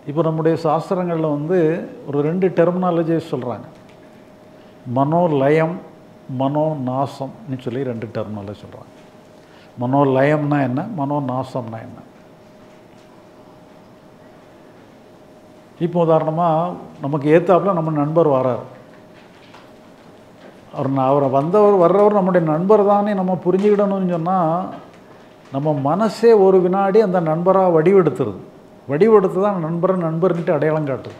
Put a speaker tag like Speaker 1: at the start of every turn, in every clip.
Speaker 1: இப்போ நம்முடைய சாஸ்திரங்களில் வந்து ஒரு ரெண்டு டெர்மினாலஜி சொல்கிறாங்க மனோலயம் மனோ நாசம்னு சொல்லி ரெண்டு டெர்மினாலஜி சொல்கிறாங்க மனோலயம்னா என்ன மனோ நாசம்னா என்ன இப்போ உதாரணமாக நமக்கு ஏத்தாப்புல நம்ம நண்பர் வரார் அவர் நான் அவரை வந்தவர் வர்றவர் நம்முடைய நண்பர் தானே நம்ம புரிஞ்சுக்கிடணும்னு சொன்னால் நம்ம மனசே ஒரு வினாடி அந்த நண்பராக வடிவெடுத்துருது வடிவெடுத்து தான் நண்பரை நண்பர்கிட்ட அடையாளம் காட்டுது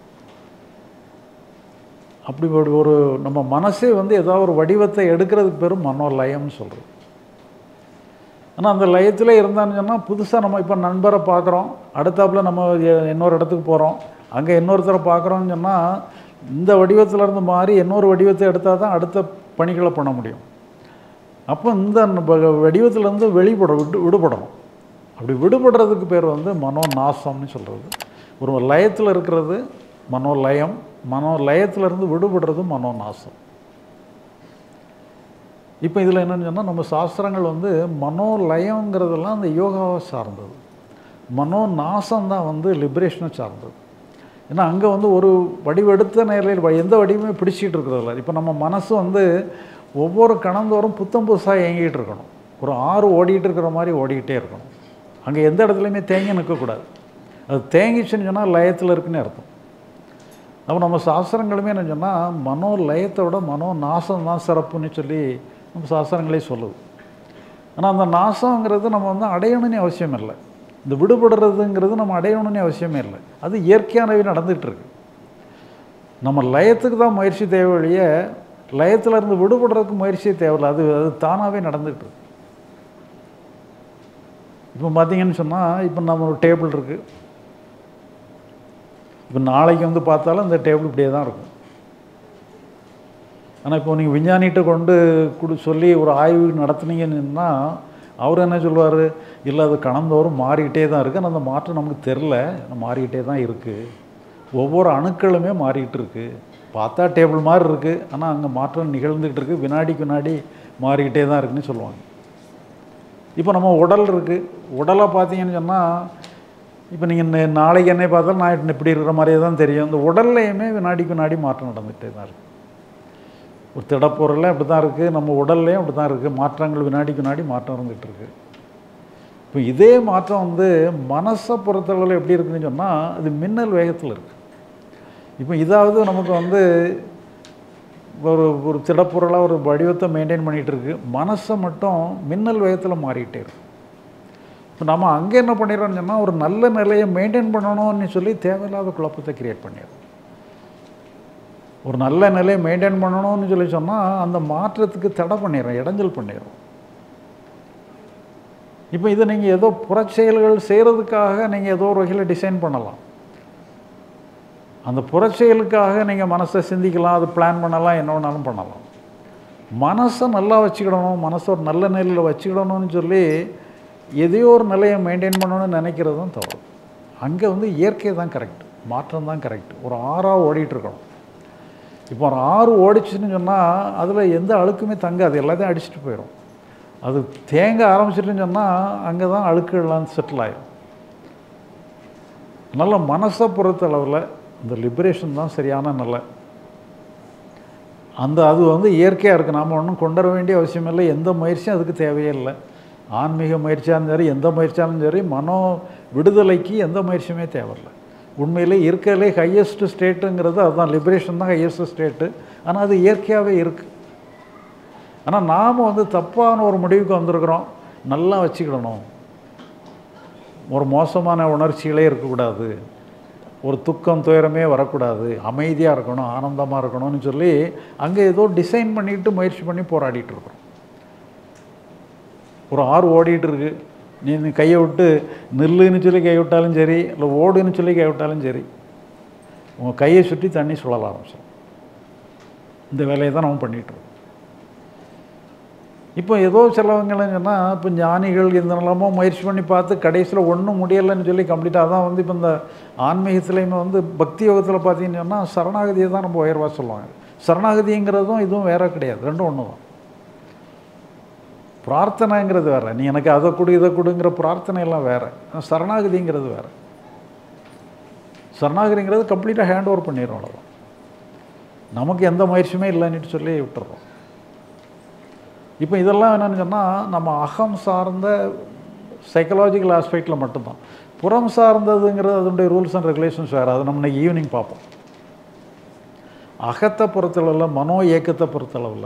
Speaker 1: அப்படி ஒரு ஒரு நம்ம மனசே வந்து ஏதாவது ஒரு வடிவத்தை எடுக்கிறதுக்கு பேரும் மனோலயம்னு சொல்கிறது ஆனால் அந்த லயத்தில் இருந்தான்னு சொன்னால் புதுசாக நம்ம இப்போ நண்பரை பார்க்குறோம் அடுத்தாப்புல நம்ம எ- இன்னொரு இடத்துக்கு போகிறோம் அங்கே இன்னொருத்தரை பார்க்குறோம்னு சொன்னால் இந்த வடிவத்துல இருந்து மாறி இன்னொரு வடிவத்தை எடுத்தால் தான் அடுத்த பணிகளை பண்ண முடியும் அப்போ இந்த வ- வடிவத்திலேருந்து வெளிப்பட விடு விடுபடணும் அப்படி விடுபடுறதுக்கு பேர் வந்து மனோ நாசம்னு சொல்கிறது ஒரு லயத்தில் இருக்கிறது மனோலயம் மனோலயத்திலிருந்து விடுபடுறது மனோ நாசம் இப்போ இதில் என்னன்னு சொன்னால் நம்ம சாஸ்திரங்கள் வந்து மனோலயங்கிறதெல்லாம் அந்த யோகாவை சார்ந்தது மனோ நாசம் தான் வந்து லிபரேஷனை சார்ந்தது ஏன்னா அங்கே வந்து ஒரு வடிவெடுத்த நிலையில் வ- எந்த வடிவமே பிடிச்சிட்டு இருக்கிறதில்ல இப்போ நம்ம மனசு வந்து ஒவ்வொரு கணந்தோறும் புத்தம் புதுசாக இயங்கிட்டு இருக்கணும் ஒரு ஆறு ஓடிட்டு இருக்கிற மாதிரி ஓடிக்கிட்டே இருக்கணும் அங்கே எந்த இடத்துலையுமே தேங்கி நிற்கக்கூடாது அது தேங்கிச்சுன்னு சொன்னால் லயத்தில் இருக்குன்னு அர்த்தம் அப்போ நம்ம சாஸ்திரங்களுமே என்ன சொன்னால் மனோ லயத்தை விட மனோ நாசம் தான் சிறப்புன்னு சொல்லி நம்ம சாஸ்திரங்களே சொல்லுது ஆனால் அந்த நாசங்கிறது நம்ம வந்து அடையணும்னு அவசியம் இல்லை இந்த விடுபடுறதுங்கிறது நம்ம அடையணும்னு அவசியமே இல்லை அது இயற்கையானவே நடந்துகிட்டு இருக்கு நம்ம லயத்துக்கு தான் முயற்சி தேவை ஒழிய லயத்துல இருந்து விடுபடுறதுக்கு முயற்சி தேவையில்லை அது அது தானாகவே நடந்துகிட்டு இருக்கு இப்போ பார்த்தீங்கன்னு சொன்னால் இப்போ நம்ம ஒரு டேபிள் இருக்குது இப்போ நாளைக்கு வந்து பார்த்தாலும் இந்த டேபிள் இப்படியே தான் இருக்கும் ஆனால் இப்போ நீங்கள் விஞ்ஞானிகிட்ட கொண்டு கொடு சொல்லி ஒரு ஆய்வு நடத்துனீங்கன்னா அவர் என்ன சொல்லுவார் இல்லை அது கணந்தோறும் மாறிக்கிட்டே தான் இருக்குது ஆனால் அந்த மாற்றம் நமக்கு தெரில மாறிக்கிட்டே தான் இருக்குது ஒவ்வொரு அணுக்களுமே மாறிக்கிட்டு இருக்கு பார்த்தா டேபிள் மாதிரி இருக்குது ஆனால் அங்கே மாற்றம் நிகழ்ந்துக்கிட்டு இருக்குது வினாடிக்கு வினாடி மாறிக்கிட்டே தான் இருக்குன்னு சொல்லுவாங்க இப்போ நம்ம உடல் இருக்குது உடலை பார்த்தீங்கன்னு சொன்னால் இப்போ நீங்கள் நாளைக்கு என்னை பார்த்தாலும் நான் இப்படி இருக்கிற மாதிரியே தான் தெரியும் இந்த உடல்லையுமே வினாடிக்கு வினாடி மாற்றம் நடந்துகிட்டே தான் இருக்குது ஒரு திடப்பொருளில் அப்படி தான் இருக்குது நம்ம உடல்லையும் அப்படி தான் இருக்குது மாற்றங்கள் வினாடிக்கு வினாடி மாற்றம் இருந்துகிட்டு இருக்கு இப்போ இதே மாற்றம் வந்து மனசை பொறுத்தளவில் எப்படி இருக்குன்னு சொன்னால் அது மின்னல் வேகத்தில் இருக்குது இப்போ இதாவது நமக்கு வந்து ஒரு ஒரு திடப்பொருளாக ஒரு வடிவத்தை மெயின்டைன் பண்ணிகிட்டு இருக்கு மனசை மட்டும் மின்னல் வேகத்தில் மாறிக்கிட்டே இருக்கு இப்போ நம்ம அங்கே என்ன பண்ணிடுறோம்னு சொன்னால் ஒரு நல்ல நிலையை மெயின்டைன் பண்ணணும்னு சொல்லி தேவையில்லாத குழப்பத்தை கிரியேட் பண்ணிடுறோம் ஒரு நல்ல நிலையை மெயின்டைன் பண்ணணும்னு சொல்லி சொன்னால் அந்த மாற்றத்துக்கு தடை பண்ணிடுறோம் இடைஞ்சல் பண்ணிடுறோம் இப்போ இதை நீங்கள் ஏதோ புறச்செயல்கள் செய்கிறதுக்காக நீங்கள் ஏதோ ஒரு வகையில் டிசைன் பண்ணலாம் அந்த புறச்செயலுக்காக நீங்கள் மனசை சிந்திக்கலாம் அது பிளான் பண்ணலாம் என்ன வேணாலும் பண்ணலாம் மனசை நல்லா வச்சுக்கிடணும் மனசை ஒரு நல்ல நிலையில் வச்சுக்கிடணும்னு சொல்லி எதையோ ஒரு நிலையை மெயின்டைன் பண்ணணும்னு நினைக்கிறது தான் தவறு அங்கே வந்து இயற்கை தான் கரெக்ட் மாற்றம் தான் கரெக்ட் ஒரு ஆறாக ஓடிட்டு இருக்கணும் இப்போ ஒரு ஆறு ஓடிச்சுன்னு சொன்னால் அதில் எந்த அழுக்குமே தங்காது எல்லாத்தையும் அடிச்சுட்டு போயிடும் அது தேங்க ஆரம்பிச்சிட்டுன்னு சொன்னால் அங்கே தான் அழுக்குகள்லாம் செட்டில் ஆயிடும் நல்ல மனசை பொறுத்தளவில் இந்த லிபரேஷன் தான் சரியான நல்ல அந்த அது வந்து இயற்கையாக இருக்குது நாம் ஒன்றும் கொண்டு வர வேண்டிய அவசியம் இல்லை எந்த முயற்சியும் அதுக்கு தேவையே இல்லை ஆன்மீக முயற்சியாக இருந்தாலும் சரி எந்த முயற்சியாலும் சரி மனோ விடுதலைக்கு எந்த முயற்சியுமே தேவையில்லை உண்மையிலே இருக்கிறதுலே ஹையஸ்ட் ஸ்டேட்டுங்கிறது அதுதான் லிபரேஷன் தான் ஹையஸ்ட் ஸ்டேட்டு ஆனால் அது இயற்கையாகவே இருக்குது ஆனால் நாம் வந்து தப்பான ஒரு முடிவுக்கு வந்திருக்கிறோம் நல்லா வச்சுக்கிடணும் ஒரு மோசமான உணர்ச்சிகளே இருக்கக்கூடாது ஒரு துக்கம் துயரமே வரக்கூடாது அமைதியாக இருக்கணும் ஆனந்தமாக இருக்கணும்னு சொல்லி அங்கே ஏதோ டிசைன் பண்ணிட்டு முயற்சி பண்ணி போராடிட்டு இருக்கிறோம் ஒரு ஆறு ஓடிட்டு இருக்கு நீ நீ கையை விட்டு நில்லுன்னு சொல்லி கை விட்டாலும் சரி இல்லை ஓடுன்னு சொல்லி கை விட்டாலும் சரி உங்கள் கையை சுற்றி தண்ணி சுழல ஆரம்பிச்சிடும் இந்த வேலையை தான் நம்ம பண்ணிகிட்டு இருக்கோம் இப்போ ஏதோ சிலவங்கன்னு சொன்னால் இப்போ ஞானிகள் இந்த நிலமோ முயற்சி பண்ணி பார்த்து கடைசியில் ஒன்றும் முடியலைன்னு சொல்லி கம்ப்ளீட்டாக தான் வந்து இப்போ இந்த ஆன்மீகத்துலேயுமே வந்து பக்தி யோகத்தில் பார்த்தீங்கன்னு சொன்னால் சரணாகதியை தான் நம்ம உயர்வாக சொல்லுவாங்க சரணாகதிங்கிறதும் இதுவும் வேற கிடையாது ரெண்டும் ஒன்று தான் பிரார்த்தனைங்கிறது வேற நீ எனக்கு அதை கொடு இதை கொடுங்கிற பிரார்த்தனை எல்லாம் வேற ஆனா சரணாகதிங்கிறது வேற சரணாகதிங்கிறது கம்ப்ளீட்டாக ஹேண்ட் ஓவர் பண்ணிடுறோம் அவ்வளோதான் நமக்கு எந்த முயற்சியுமே இல்லைன்னு சொல்லி விட்டுறோம் இப்போ இதெல்லாம் என்னென்னு சொன்னால் நம்ம அகம் சார்ந்த சைக்கலாஜிக்கல் ஆஸ்பெக்டில் மட்டும்தான் புறம் சார்ந்ததுங்கிறது அதனுடைய ரூல்ஸ் அண்ட் ரெகுலேஷன்ஸ் வேறு அதை நம்ம இன்னைக்கு ஈவினிங் பார்ப்போம் அகத்தை பொறுத்தளவில் மனோ இயக்கத்தை பொறுத்தளவில்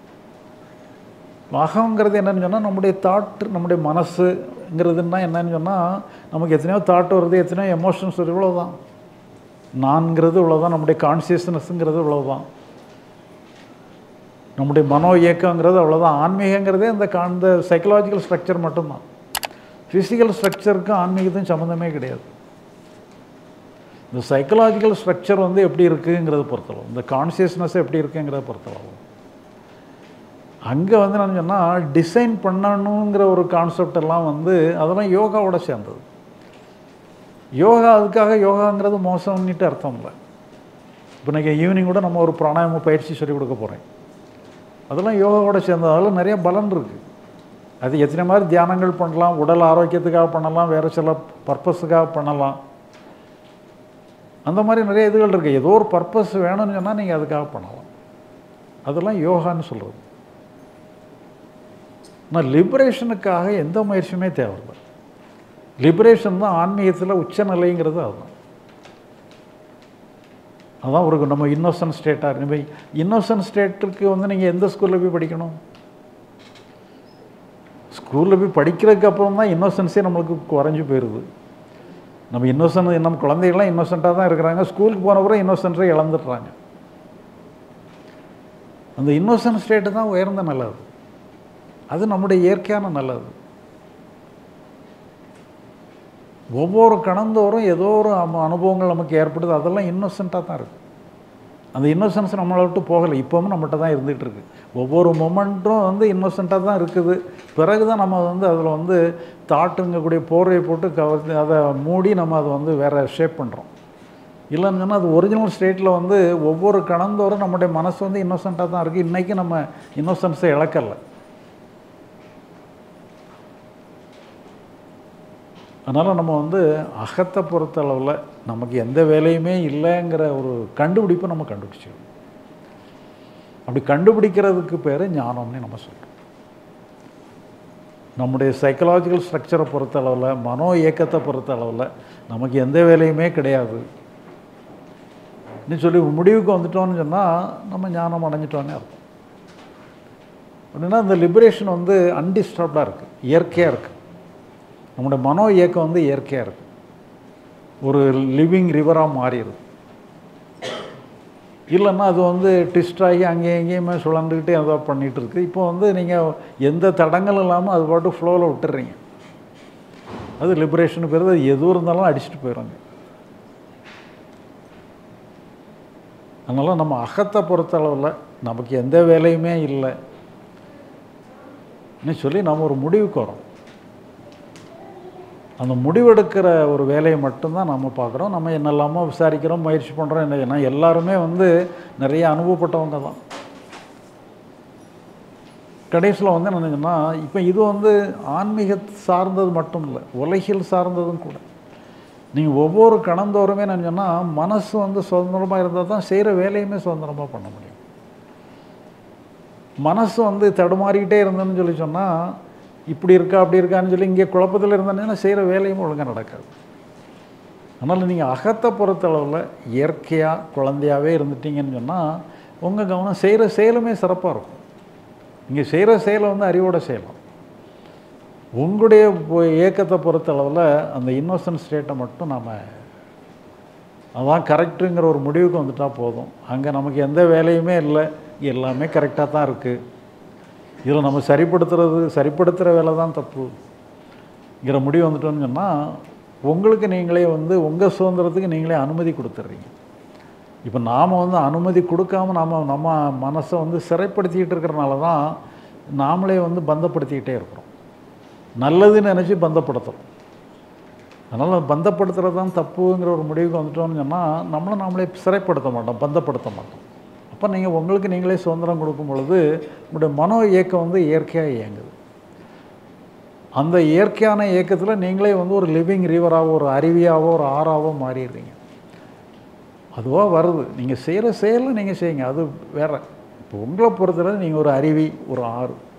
Speaker 1: அகங்கிறது என்னன்னு சொன்னால் நம்முடைய தாட் நம்முடைய மனசுங்கிறதுனா என்னன்னு சொன்னால் நமக்கு எத்தனையோ தாட் வருது எத்தனையோ எமோஷன்ஸ் வருது இவ்வளோதான் நான்கிறது இவ்வளோதான் நம்முடைய கான்சியஸ்னஸ்ங்கிறது இவ்வளோதான் நம்முடைய மனோ இயக்கங்கிறது அவ்வளோதான் ஆன்மீகங்கிறதே இந்த கா இந்த சைக்கலாஜிக்கல் ஸ்ட்ரக்சர் மட்டும்தான் ஃபிசிக்கல் ஸ்ட்ரக்சருக்கும் ஆன்மீகத்துக்கும் சம்மந்தமே கிடையாது இந்த சைக்கலாஜிக்கல் ஸ்ட்ரக்சர் வந்து எப்படி இருக்குங்கிறத பொறுத்தளவு இந்த கான்சியஸ்னஸ் எப்படி இருக்குங்கிறத பொறுத்தளவு அங்கே வந்து நான் சொன்னால் டிசைன் பண்ணணுங்கிற ஒரு கான்செப்ட் எல்லாம் வந்து அதெல்லாம் யோகாவோட சேர்ந்தது யோகா அதுக்காக யோகாங்கிறது மோசம்னுட்டு அர்த்தம் இல்லை இப்போ இன்றைக்கி ஈவினிங் கூட நம்ம ஒரு பிராணாயாம பயிற்சி சொல்லிக் கொடுக்க போகிறேன் அதெல்லாம் யோகாவோட சேர்ந்தது அதில் நிறைய பலன் இருக்குது அது எத்தனை மாதிரி தியானங்கள் பண்ணலாம் உடல் ஆரோக்கியத்துக்காக பண்ணலாம் வேறு சில பர்பஸுக்காக பண்ணலாம் அந்த மாதிரி நிறைய இதுகள் இருக்குது ஏதோ ஒரு பர்பஸ் வேணும்னு சொன்னால் நீங்கள் அதுக்காக பண்ணலாம் அதெல்லாம் யோகான்னு சொல்கிறது ஆனால் லிபரேஷனுக்காக எந்த முயற்சியுமே தேவையில்லை லிபரேஷன் தான் ஆன்மீகத்தில் உச்சநிலைங்கிறது அதுதான் அதான் ஒரு நம்ம இன்னோசன்ட் ஸ்டேட்டாக இருக்கு இன்னோசன்ட் ஸ்டேட்டுக்கு வந்து நீங்கள் எந்த ஸ்கூலில் போய் படிக்கணும் ஸ்கூலில் போய் படிக்கிறதுக்கு அப்புறம் தான் இன்னோசன்ஸே நம்மளுக்கு குறைஞ்சி போயிடுது நம்ம இன்னோசன்ட் நம்ம குழந்தைகள்லாம் இன்னோசண்ட்டாக தான் இருக்கிறாங்க ஸ்கூலுக்கு போன பிறகு இன்னோசன்ஸை இழந்துடுறாங்க அந்த இன்னோசன்ட் ஸ்டேட்டு தான் உயர்ந்த நல்லது அது நம்முடைய இயற்கையான நல்லது ஒவ்வொரு கணந்தோறும் ஏதோ ஒரு அனுபவங்கள் நமக்கு ஏற்படுது அதெல்லாம் இன்னோசண்ட்டாக தான் இருக்குது அந்த இன்னோசன்ஸ் நம்மளை விட்டு போகலை இப்போவும் நம்மகிட்ட தான் இருந்துகிட்டு இருக்கு ஒவ்வொரு மொமெண்ட்டும் வந்து இன்னோசண்ட்டாக தான் இருக்குது பிறகு தான் நம்ம வந்து அதில் வந்து தாட்டுங்கக்கூடிய போர்வையை போட்டு கவர் அதை மூடி நம்ம அதை வந்து வேறு ஷேப் பண்ணுறோம் இல்லைன்னு சொன்னால் அது ஒரிஜினல் ஸ்டேட்டில் வந்து ஒவ்வொரு கணந்தோறும் நம்முடைய மனசு வந்து இன்னோசண்ட்டாக தான் இருக்குது இன்றைக்கி நம்ம இன்னோசன்ஸை இழக்கலை அதனால் நம்ம வந்து அகத்தை பொறுத்த அளவில் நமக்கு எந்த வேலையுமே இல்லைங்கிற ஒரு கண்டுபிடிப்பை நம்ம கண்டுபிடிச்சிக்கணும் அப்படி கண்டுபிடிக்கிறதுக்கு பேர் ஞானம்னு நம்ம சொல்கிறோம் நம்முடைய சைக்கலாஜிக்கல் ஸ்ட்ரக்சரை பொறுத்த அளவில் மனோ இயக்கத்தை பொறுத்த அளவில் நமக்கு எந்த வேலையுமே கிடையாது சொல்லி முடிவுக்கு வந்துட்டோம்னு சொன்னால் நம்ம ஞானம் அடைஞ்சிட்டோன்னே அர்த்தம் அப்படின்னா இந்த லிபரேஷன் வந்து அன்டிஸ்டர்ப்டாக இருக்குது இயற்கையாக இருக்குது நம்முடைய மனோ இயக்கம் வந்து இயற்கையாக இருக்குது ஒரு லிவிங் ரிவராக மாறிடுது இல்லைன்னா அது வந்து ட்விஸ்ட் ஆகி அங்கேயும் எங்கேயுமே சுழந்துக்கிட்டே ஏதோ பண்ணிகிட்டு இருக்குது இப்போ வந்து நீங்கள் எந்த தடங்களும் இல்லாமல் அது பாட்டு ஃப்ளோவில் விட்டுறீங்க அது லிபரேஷன் பேர் அது எது இருந்தாலும் அடிச்சுட்டு போயிடுங்க அதனால் நம்ம அகத்தை பொறுத்த அளவில் நமக்கு எந்த வேலையுமே இல்லை சொல்லி நம்ம ஒரு முடிவுக்கு வரோம் அந்த முடிவெடுக்கிற ஒரு வேலையை மட்டும்தான் நம்ம பார்க்குறோம் நம்ம என்னெல்லாமோ விசாரிக்கிறோம் முயற்சி பண்ணுறோம் என்ன ஏன்னா எல்லாருமே வந்து நிறைய அனுபவப்பட்டவங்க தான் கடைசியில் வந்து என்னன்னா இப்போ இது வந்து ஆன்மீக சார்ந்தது மட்டும் இல்லை உலகில் சார்ந்ததும் கூட நீங்கள் ஒவ்வொரு கணந்தோறுமே நான் சொன்னால் மனசு வந்து சுதந்திரமாக இருந்தால் தான் செய்கிற வேலையுமே சுதந்திரமாக பண்ண முடியும் மனசு வந்து தடுமாறிக்கிட்டே இருந்தேன்னு சொல்லி சொன்னால் இப்படி இருக்கா அப்படி இருக்கான்னு சொல்லி இங்கே குழப்பத்தில் இருந்தேன்னா செய்கிற வேலையும் ஒழுங்காக நடக்காது அதனால் நீங்கள் அகத்தை பொறுத்தளவில் இயற்கையாக குழந்தையாகவே இருந்துட்டீங்கன்னு சொன்னால் உங்கள் கவனம் செய்கிற செயலுமே சிறப்பாக இருக்கும் நீங்கள் செய்கிற செயலை வந்து அறிவோட செய்யலாம் உங்களுடைய இயக்கத்தை பொறுத்தளவில் அந்த இன்னோசன்ட் ஸ்டேட்டை மட்டும் நாம் அதான் கரெக்டுங்கிற ஒரு முடிவுக்கு வந்துட்டால் போதும் அங்கே நமக்கு எந்த வேலையுமே இல்லை எல்லாமே கரெக்டாக தான் இருக்குது இதில் நம்ம சரிப்படுத்துறது சரிப்படுத்துகிற வேலை தான் தப்புங்கிற முடிவு வந்துட்டோன்னு சொன்னால் உங்களுக்கு நீங்களே வந்து உங்கள் சுதந்திரத்துக்கு நீங்களே அனுமதி கொடுத்துட்றீங்க இப்போ நாம் வந்து அனுமதி கொடுக்காம நாம் நம்ம மனசை வந்து சிறைப்படுத்திக்கிட்டு இருக்கிறனால தான் நாமளே வந்து பந்தப்படுத்திக்கிட்டே இருக்கிறோம் நல்லதுன்னு நினச்சி பந்தப்படுத்துகிறோம் அதனால் பந்தப்படுத்துகிறது தான் தப்புங்கிற ஒரு முடிவுக்கு வந்துட்டோம்னு சொன்னால் நம்மளை நாமளே சிறைப்படுத்த மாட்டோம் பந்தப்படுத்த மாட்டோம் அப்போ நீங்கள் உங்களுக்கு நீங்களே சுதந்திரம் கொடுக்கும் பொழுது உங்களுடைய மனோ இயக்கம் வந்து இயற்கையாக இயங்குது அந்த இயற்கையான இயக்கத்தில் நீங்களே வந்து ஒரு லிவிங் ரிவராகவோ ஒரு அருவியாவோ ஒரு ஆறாவோ மாறிடுறீங்க அதுவாக வருது நீங்கள் செய்கிற செயலை நீங்கள் செய்யுங்க அது வேற இப்போ உங்களை பொறுத்தவரை நீங்கள் ஒரு அருவி ஒரு ஆறு